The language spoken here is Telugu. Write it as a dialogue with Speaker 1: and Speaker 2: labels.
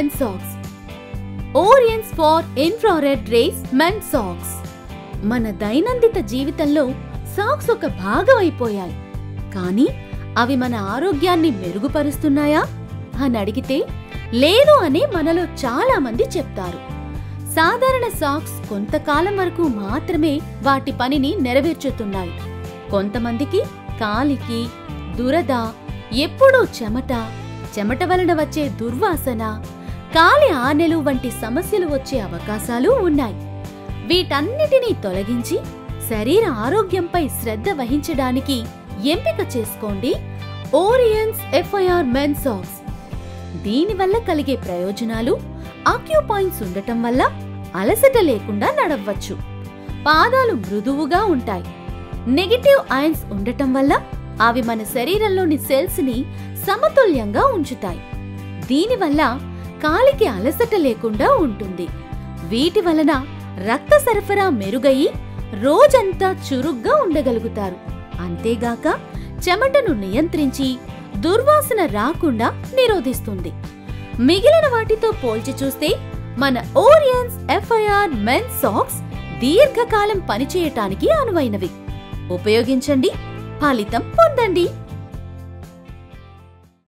Speaker 1: మెన్ సాక్స్ ఓరియన్స్ far infrared rays men socks మన దైనందిత జీవితంలో సాక్స్ ఒక భాగం అయిపోయాయి కానీ అవి మన ఆరోగ్యాన్ని మెరుగుపరుస్తున్నాయా అని అడిగితే లేదు అని మనలో చాలా మంది చెప్తారు సాధారణ సాక్స్ కొంతకాలం వరకు మాత్రమే వాటి పనిని నెరవేర్చుతున్నాయి కొంతమందికి కాలికి దురద ఎప్పుడూ చెమట చెమట వలన వచ్చే దుర్వాసన కాలి ఆనెలు వంటి సమస్యలు వచ్చే అవకాశాలు ఉన్నాయి వీటన్నిటినీ తొలగించి శరీర ఆరోగ్యంపై శ్రద్ధ వహించడానికి ఎంపిక చేసుకోండి ఓరియన్స్ ఎఫ్ఐఆర్ మెన్ సాక్స్ దీనివల్ల కలిగే ప్రయోజనాలు ఆక్యూపాయింట్స్ ఉండటం వల్ల అలసట లేకుండా నడవచ్చు పాదాలు మృదువుగా ఉంటాయి నెగటివ్ ఐన్స్ ఉండటం వల్ల అవి మన శరీరంలోని సెల్స్ ని సమతుల్యంగా ఉంచుతాయి దీనివల్ల కాలికి అలసట లేకుండా ఉంటుంది వీటి వలన రక్త సరఫరా మెరుగయి రోజంతా చురుగ్గా ఉండగలుగుతారు అంతేగాక చెమటను నియంత్రించి దుర్వాసన రాకుండా నిరోధిస్తుంది మిగిలిన వాటితో పోల్చి చూస్తే మన ఓరియన్స్ ఎఫ్ఐఆర్ మెన్ సాక్స్ దీర్ఘకాలం పనిచేయటానికి అనువైనవి ఉపయోగించండి ఫలితం పొందండి